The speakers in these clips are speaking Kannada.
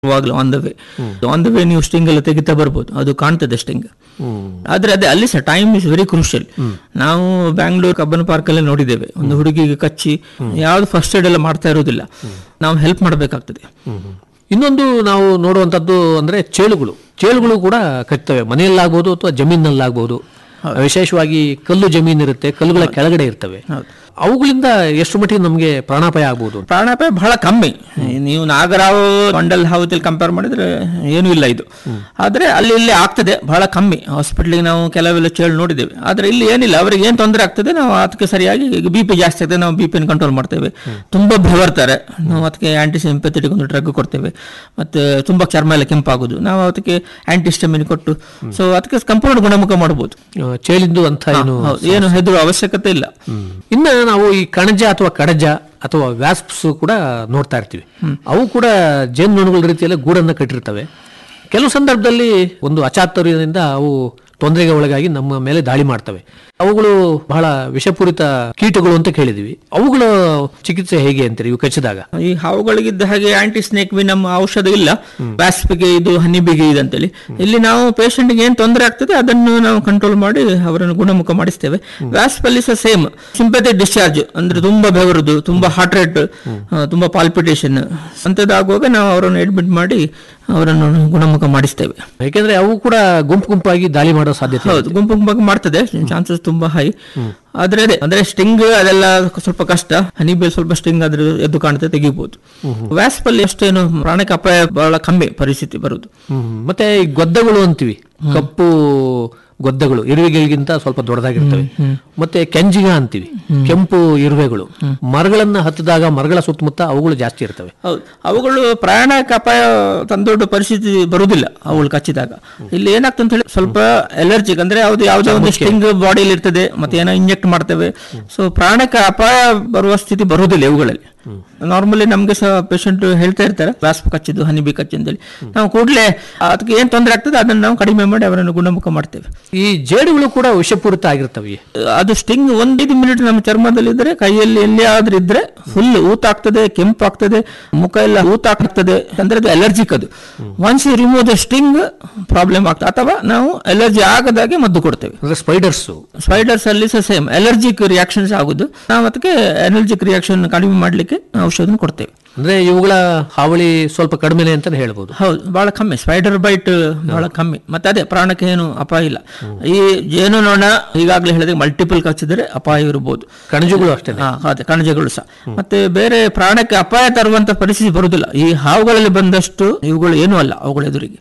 ಯಾವಾಗಲೂ on the way on the way ನೀವು ಸ್ಟಿಂಗ್ ಎಲ್ಲ ತೆಗಿತಾ ಬರ್ಬೋದು ಅದು ಕಾಣ್ತದೆ ಸ್ಟಿಂಗ್ ಆದ್ರೆ ಅದೇ ಅಲ್ಲಿ ಸಹ ಟೈಮ್ ಇಸ್ ವೆರಿ ಕ್ರೂಷಿಯಲ್ ನಾವು ಬ್ಯಾಂಗ್ಳೂರ್ ಕಬ್ಬನ್ ಪಾರ್ಕ್ ಅಲ್ಲಿ ನೋಡಿದ್ದೇವೆ ಒಂದು ಹುಡುಗಿಗೆ ಕಚ್ಚಿ ಯಾವ್ದು ಫಸ್ಟ್ ಏಡ್ ಎಲ್ಲ ಮಾಡ್ತಾ ಇರೋದಿಲ್ಲ ನಾವು ಹೆಲ್ಪ್ ಮಾಡಬೇಕಾಗ್ತದೆ ಇನ್ನೊಂದು ನಾವು ನೋಡುವಂತದ್ದು ಅಂದ್ರೆ ಚೇಳುಗಳು ಚೇಳುಗಳು ಕೂಡ ಕಚ್ತವೆ ಮನೆಯಲ್ಲಾಗ್ಬೋದು ಅಥವಾ ಜಮೀನಲ್ಲಾಗ್ಬೋದು ವಿಶೇಷವಾಗಿ ಕಲ್ಲು ಜಮೀನು ಇರುತ್ತೆ ಕಲ್ಲುಗಳ ಕೆಳಗಡೆ ಇರ್ತವೆ ಅವುಗಳಿಂದ ಎಷ್ಟು ಮಟ್ಟಿಗೆ ನಮಗೆ ಪ್ರಾಣಾಪಾಯ ಆಗ್ಬೋದು ಪ್ರಾಣಾಪಾಯ ಬಹಳ ಕಮ್ಮಿ ನೀವು ನಾಗರಾವ್ ಮಂಡಲ್ ಹಾವತಿಲ್ ಕಂಪೇರ್ ಮಾಡಿದ್ರೆ ಏನೂ ಇಲ್ಲ ಇದು ಆದ್ರೆ ಅಲ್ಲಿ ಇಲ್ಲಿ ಆಗ್ತದೆ ಬಹಳ ಕಮ್ಮಿ ಹಾಸ್ಪಿಟ್ಲಿಗೆ ನಾವು ಕೆಲವೆಲ್ಲ ಚೇಳು ನೋಡಿದ್ದೇವೆ ಆದ್ರೆ ಇಲ್ಲಿ ಏನಿಲ್ಲ ಅವರಿಗೆ ಏನ್ ತೊಂದರೆ ಆಗ್ತದೆ ನಾವು ಅದಕ್ಕೆ ಸರಿಯಾಗಿ ಬಿ ಪಿ ಜಾಸ್ತಿ ಆಗ್ತದೆ ನಾವು ಬಿ ಪಿನ ಕಂಟ್ರೋಲ್ ಮಾಡ್ತೇವೆ ತುಂಬಾ ಬೆವರ್ತಾರೆ ನಾವು ಅದಕ್ಕೆ ಆಂಟಿ ಸಿಂಪೆಥೆಟಿಕ್ ಒಂದು ಡ್ರಗ್ ಕೊಡ್ತೇವೆ ಮತ್ತೆ ತುಂಬಾ ಚರ್ಮ ಎಲ್ಲ ಕೆಂಪಾಗುದು ನಾವು ಅದಕ್ಕೆ ಆಂಟಿಸ್ಟಮಿನ್ ಕೊಟ್ಟು ಸೊ ಅದಕ್ಕೆ ಸಂಪೂರ್ಣ ಗುಣಮುಖ ಮಾಡಬಹುದು ಆ, ಚೇಳಿಂದು ಅಂತ ಏನು ಹೌದು ಏನು ಹೆದರುವ ಅವಶ್ಯಕತೆ ಇಲ್ಲ ಇನ್ನ ನಾವು ಈ ಕಣಜ ಅಥವಾ ಕಡಜ ಅಥವಾ ವ್ಯಾಸ್ಪ್ಸ್ ಕೂಡ ನೋಡ್ತಾ ಇರ್ತೀವಿ ಅವು ಕೂಡ ಜೇನುನೊಣಗಳ ರೀತಿಯಲ್ಲಿ ಗೂಡನ್ನ ಕಟ್ಟಿರ್ತವೆ ಕೆಲವು ಸಂದರ್ಭದಲ್ಲಿ ಒಂದು ಅಚಾತುರ್ಯದಿಂದ ಅವು ತೊಂದರೆಗೆ ಒಳಗಾಗಿ ನಮ್ಮ ಮೇಲೆ ದಾಳಿ ಮಾಡ್ತವೆ ಅವುಗಳು ಬಹಳ ವಿಷಪೂರಿತ ಕೀಟಗಳು ಅಂತ ಕೇಳಿದೀವಿ ಅವುಗಳ ಚಿಕಿತ್ಸೆ ಹೇಗೆ ಅಂತೀರಿ ಇವು ಕಚ್ಚಿದಾಗ ಈ ಹಾವುಗಳಿಗಿದ್ದ ಹಾಗೆ ಆಂಟಿ ಸ್ನೇಕ್ ವಿ ನಮ್ಮ ಔಷಧ ಇಲ್ಲ ವ್ಯಾಸ್ಪಿಗೆ ಇದು ಹನಿಬಿಗೆ ಇದಂತೇಳಿ ಇಲ್ಲಿ ನಾವು patient ಗೆ ಏನ್ ತೊಂದರೆ ಆಗ್ತದೆ ಅದನ್ನು ನಾವು ಕಂಟ್ರೋಲ್ ಮಾಡಿ ಅವರನ್ನು ಗುಣಮುಖ ಮಾಡಿಸ್ತೇವೆ ವ್ಯಾಸ್ಪ್ ಅಲ್ಲಿ ಸಹ ಸೇಮ್ ಸಿಂಪಥೆಟಿಕ್ ಡಿಸ್ಚಾರ್ಜ್ ಅಂದ್ರೆ ತುಂಬಾ ಬೆವರುದು ತುಂಬಾ ಹಾರ್ಟ್ ರೇಟ್ ತುಂಬಾ ಪಾಲ್ಪಿಟೇಷನ್ ಅಂತದಾಗುವಾಗ ನಾವು ಅವರನ್ನು ಅಡ್ಮಿಟ್ ಮಾಡಿ ಅವರನ್ನು ಗುಣಮುಖ ಮಾಡಿಸ್ತೇವೆ ಯಾಕೆಂದ್ರೆ ಅವು ಕೂಡ ಗುಂಪು ಗುಂಪಾಗಿ ದಾಳಿ ಮಾಡೋ ಸಾಧ್ಯತೆ ಹೌದು ಗುಂಪು ಗುಂಪಾಗಿ ಮಾಡ್ತದೆ ಚಾನ್ಸಸ್ ತುಂಬಾ ಹೈ ಆದ್ರೆ ಅದೇ ಅಂದ್ರೆ ಸ್ಟಿಂಗ್ ಅದೆಲ್ಲ ಸ್ವಲ್ಪ ಕಷ್ಟ ಹನಿಬೇಲ್ ಸ್ವಲ್ಪ ಸ್ಟಿಂಗ್ ಆದ್ರೆ ಎದ್ದು ಕಾಣುತ್ತೆ ತೆಗಿಬಹುದು ವ್ಯಾಸ್ಪ್ ಅಲ್ಲಿ ಅಷ್ಟೇನು ಪ್ರಾಣಕ್ಕೆ ಅಪಾಯ ಬಹಳ ಕಮ್ಮಿ ಪರಿಸ್ಥಿತಿ ಬರುದು ಹ್ಮ್. ಮತ್ತೆ ಈ ಗೊದ್ದಗಳು ಅಂತೀವಿ ಕಪ್ಪು ಗೊದ್ದಗಳು ಇರುವೆಗಳಿಗಿಂತ ಸ್ವಲ್ಪ ದೊಡ್ಡದಾಗಿರ್ತವೆ ಮತ್ತೆ ಕೆಂಜಿಗ ಅಂತೀವಿ ಕೆಂಪು ಇರುವೆಗಳು ಮರಗಳನ್ನ ಹತ್ತಿದಾಗ ಮರಗಳ ಸುತ್ತಮುತ್ತ ಅವುಗಳು ಜಾಸ್ತಿ ಇರ್ತವೆ ಹೌದು ಅವುಗಳು ಪ್ರಾಣಕ್ಕೆ ಅಪಾಯ ತಂದೊಡ್ಡ ಪರಿಸ್ಥಿತಿ ಬರುವುದಿಲ್ಲ ಅವುಗಳು ಕಚ್ಚಿದಾಗ ಇಲ್ಲಿ ಏನಾಗ್ತದೆ ಅಂತ ಹೇಳಿ ಸ್ವಲ್ಪ ಎಲರ್ಜಿಕ್ ಅಂದ್ರೆ ಯಾವ್ದು ಯಾವುದೋ ಒಂದು ಸ್ಟಿಂಗ್ ಬಾಡಿಯಲ್ಲಿ ಇರ್ತದೆ ಮತ್ತೆ ಏನೋ ಇಂಜೆಕ್ಟ್ ಮಾಡ್ತೇವೆ ಸೊ ಪ್ರಾಣಕ್ಕೆ ಅಪಾಯ ಬರುವ ಸ್ಥಿತಿ ಬರುವುದಿಲ್ಲ ಇವುಗಳಲ್ಲಿ ನಾರ್ಮಲಿ ನಮ್ಗೆ ಸಹ ಪೇಷಂಟ್ ಹೇಳ್ತಾ ಇರ್ತಾರೆ ವ್ಯಾಸ್ಪ್ ಕಚ್ಚಿದ್ದು ಹನಿಬಿ ಕಚ್ಚಿ ಅಂತೇಳಿ ನಾವು ಕೂಡಲೇ ಅದಕ್ಕೆ ಏನ್ ತೊಂದರೆ ಆಗ್ತದೆ ಅದನ್ನು ನಾವು ಕಡಿಮೆ ಮಾಡಿ ಅವರನ್ನು ಗುಣಮುಖ ಮಾಡ್ತೇವೆ ಈ ಜೇಡುಗಳು ಕೂಡ ವಿಷಪೂರಿತ ಆಗಿರ್ತವೆ ಅದು ಸ್ಟಿಂಗ್ ಒಂದೈದು ಮಿನಿಟ್ ನಮ್ಮ ಚರ್ಮದಲ್ಲಿ ಇದ್ರೆ ಕೈಯಲ್ಲಿ ಎಲ್ಲಿ ಆದ್ರೂ ಇದ್ರೆ ಫುಲ್ ಊತಾಗ್ತದೆ ಕೆಂಪಾಗ್ತದೆ ಮುಖ ಎಲ್ಲ ಊತಾಗ್ತದೆ ಅಂದ್ರೆ ಅದು ಅಲರ್ಜಿಕ್ ಅದು once you remove the sting problem ಆಗ್ತದೆ ಅಥವಾ ನಾವು ಅಲರ್ಜಿ ಆಗದಾಗೆ ಮದ್ದು ಕೊಡ್ತೇವೆ ಅಂದ್ರೆ ಸ್ಪೈಡರ್ಸ್ ಸ್ಪೈಡರ್ಸ್ ಅಲ್ಲಿ ಸಹ ಸೇಮ್ ಅಲರ್ಜಿಕ್ ರಿಯಾಕ್ಷನ್ಸ್ ಆಗುದು ನಾವು ಅದಕ್ಕೆ ಅಲರ್ಜಿಕ್ ರಿಯಾಕ್ಷನ್ ಕಡಿಮೆ ಮಾಡ್ಲಿಕ್ಕೆ ಔಷಧ ಕೊಡ್ತೇವೆ ಅಂದ್ರೆ ಇವುಗಳ ಹಾವಳಿ ಸ್ವಲ್ಪ ಕಡಿಮೆನೆ ಅಂತ ಹೇಳ್ಬೋದು ಹೌದು ಬಹಳ ಕಮ್ಮಿ ಸ್ಪೈಡರ್ ಬೈಟ್ ಬಹಳ ಕಮ್ಮಿ ಮತ್ತೆ ಅದೇ ಪ್ರಾಣಕ್ಕೆ ಏನು ಅಪಾಯ ಇಲ್ಲ ಈ ಜೇನುನೊಣ ಈಗಾಗಲೇ ಹೇಳಿದ್ರೆ ಮಲ್ಟಿಪಲ್ ಕಚ್ಚಿದ್ರೆ ಅಪಾಯ ಇರಬಹುದು ಕಣಜಗಳು ಅಷ್ಟೇ ಹಾ, ಅದೇ ಕಣಜಗಳು ಸಹ ಮತ್ತೆ ಬೇರೆ ಪ್ರಾಣಕ್ಕೆ ಅಪಾಯ ತರುವಂತ ಪರಿಸ್ಥಿತಿ ಬರುವುದಿಲ್ಲ ಈ ಹಾವುಗಳಲ್ಲಿ ಬಂದಷ್ಟು ಇವುಗಳು ಏನೂ ಅಲ್ಲ ಅವುಗಳ ಎದುರಿಗೆ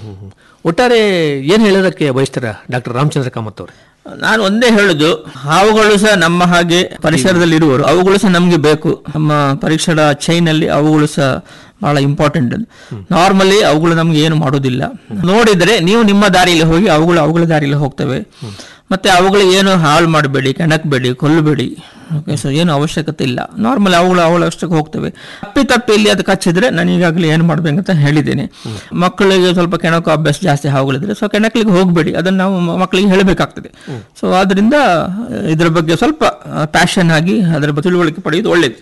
ಒಟ್ಟಾರೆ ಏನ್ ಹೇಳೋದಕ್ಕೆ ಬಯಸ್ತಾರ ಡಾಕ್ಟರ್ ರಾಮಚಂದ್ರ ಕಾಮತ್ ಅವರು ನಾನು ಒಂದೇ ಹೇಳುದು ಹಾವುಗಳು ಸಹ ನಮ್ಮ ಹಾಗೆ ಪರಿಸರದಲ್ಲಿ ಇರುವರು ಅವುಗಳು ಸಹ ನಮ್ಗೆ ಬೇಕು ನಮ್ಮ ಪರೀಕ್ಷೆಗಳ ಚೈನ್ ಅಲ್ಲಿ ಅವುಗಳು ಸಹ ಬಹಳ ಇಂಪಾರ್ಟೆಂಟ್ ನಾರ್ಮಲಿ ಅವುಗಳು ನಮ್ಗೆ ಏನು ಮಾಡೋದಿಲ್ಲ ನೋಡಿದ್ರೆ ನೀವು ನಿಮ್ಮ ದಾರಿಯಲ್ಲಿ ಹೋಗಿ ಅವುಗಳು ಅವುಗಳ ದಾರಿಯಲ್ಲಿ ಹೋಗ್ತವೆ ಮತ್ತೆ ಅವುಗಳಿಗೆ ಏನು ಹಾಳು ಮಾಡಬೇಡಿ ಕೆಣಕಬೇಡಿ ಕೊಲ್ಲಬೇಡಿ ಓಕೆ ಸೊ ಏನು ಅವಶ್ಯಕತೆ ಇಲ್ಲ ನಾರ್ಮಲ್ ಅವುಗಳು ಅವಳ ಅಷ್ಟಕ್ಕೆ ಹೋಗ್ತವೆ ತಪ್ಪಿ ತಪ್ಪಿ ಇಲ್ಲಿ ಅದು ಕಚ್ಚಿದ್ರೆ ನಾನು ಈಗಾಗಲೇ ಏನು ಮಾಡ್ಬೇಕಂತ ಹೇಳಿದ್ದೇನೆ ಮಕ್ಕಳಿಗೆ ಸ್ವಲ್ಪ ಕೆಣಕೋ ಅಭ್ಯಾಸ ಜಾಸ್ತಿ ಹಾವುಗಳಿದ್ರೆ ಸೊ ಕೆಣಕಲಿಗೆ ಹೋಗಬೇಡಿ ಅದನ್ನು ನಾವು ಮ- ಮಕ್ಕಳಿಗೆ ಹೇಳಬೇಕಾಗ್ತದೆ ಸೊ ಆದ್ರಿಂದ ಇದರ ಬಗ್ಗೆ ಸ್ವಲ್ಪ ಪ್ಯಾಷನ್ ಆಗಿ ಅದರ ಬಗ್ಗೆ ತಿಳುವಳಿಕೆ ಪಡೆಯುವುದು ಒಳ್ಳೇದು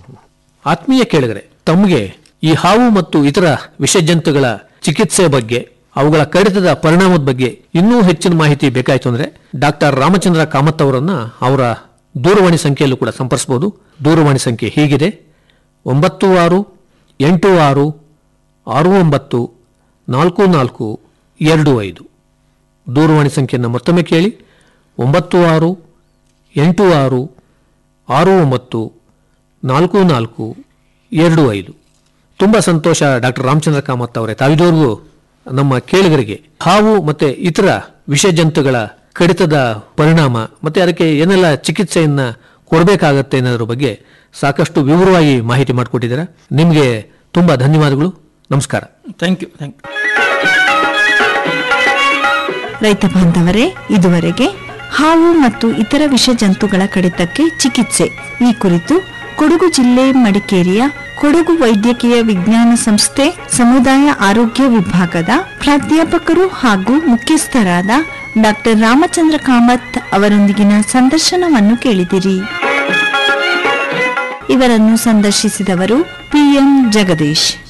ಆತ್ಮೀಯ ಕೇಳಿದರೆ ತಮಗೆ ಈ ಹಾವು ಮತ್ತು ಇತರ ವಿಷಜಂತುಗಳ ಚಿಕಿತ್ಸೆ ಬಗ್ಗೆ ಅವುಗಳ ಕಡಿತದ ಪರಿಣಾಮದ ಬಗ್ಗೆ ಇನ್ನೂ ಹೆಚ್ಚಿನ ಮಾಹಿತಿ ಬೇಕಾಯಿತು ಅಂದ್ರೆ ಡಾಕ್ಟರ್ ರಾಮಚಂದ್ರ ಕಾಮತ್ ಅವರನ್ನ ಅವರ ದೂರವಾಣಿ ಸಂಖ್ಯೆಯಲ್ಲೂ ಕೂಡ ಸಂಪರ್ಸಬಹುದು ದೂರವಾಣಿ ಸಂಖ್ಯೆ ಹೀಗಿದೆ ಒಂಬತ್ತು ಆರು ಎಂಟು ಆರು ಆರು ಒಂಬತ್ತು ನಾಲ್ಕು ನಾಲ್ಕು ಎರಡು ಐದು ದೂರವಾಣಿ ಸಂಖ್ಯೆಯನ್ನು ಮತ್ತೊಮ್ಮೆ ಕೇಳಿ ಒಂಬತ್ತು ಆರು ಎಂಟು ಆರು ಆರು ಒಂಬತ್ತು ನಾಲ್ಕು ನಾಲ್ಕು ಎರಡು ಐದು ತುಂಬ ಸಂತೋಷ ಡಾಕ್ಟರ್ ರಾಮಚಂದ್ರ ಕಾಮತ್ ಅವರೇ ತಾವಿದವರೆಗೂ ನಮ್ಮ ಕೇಳಿಗರಿಗೆ ಹಾವು ಮತ್ತೆ ಇತರ ವಿಷಜಂತುಗಳ ಕಡಿತದ ಪರಿಣಾಮ ಮತ್ತೆ ಅದಕ್ಕೆ ಏನೆಲ್ಲ ಚಿಕಿತ್ಸೆಯನ್ನ ಕೊಡಬೇಕಾಗತ್ತೆ ಅನ್ನೋದ್ರ ಬಗ್ಗೆ ಸಾಕಷ್ಟು ವಿವರವಾಗಿ ಮಾಹಿತಿ ಮಾಡಿಕೊಟ್ಟಿದ್ದೀರಾ ನಿಮಗೆ ತುಂಬಾ ಧನ್ಯವಾದಗಳು ನಮಸ್ಕಾರ ಥ್ಯಾಂಕ್ ಯು ಥ್ಯಾಂಕ್ ಯು ರೈತ ಬಾಂಧವರೇ ಇದುವರೆಗೆ ಹಾವು ಮತ್ತು ಇತರ ವಿಷಜಂತುಗಳ ಕಡಿತಕ್ಕೆ ಚಿಕಿತ್ಸೆ ಈ ಕುರಿತು ಕೊಡಗು ಜಿಲ್ಲೆ ಮಡಿಕೇರಿಯ ಕೊಡಗು ವೈದ್ಯಕೀಯ ವಿಜ್ಞಾನ ಸಂಸ್ಥೆ ಸಮುದಾಯ ಆರೋಗ್ಯ ವಿಭಾಗದ ಪ್ರಾಧ್ಯಾಪಕರು ಹಾಗೂ ಮುಖ್ಯಸ್ಥರಾದ ಡಾಕ್ಟರ್ ರಾಮಚಂದ್ರ ಕಾಮತ್ ಅವರೊಂದಿಗಿನ ಸಂದರ್ಶನವನ್ನು ಕೇಳಿದಿರಿ ಇವರನ್ನು ಸಂದರ್ಶಿಸಿದವರು ಪಿಎಂ ಜಗದೀಶ್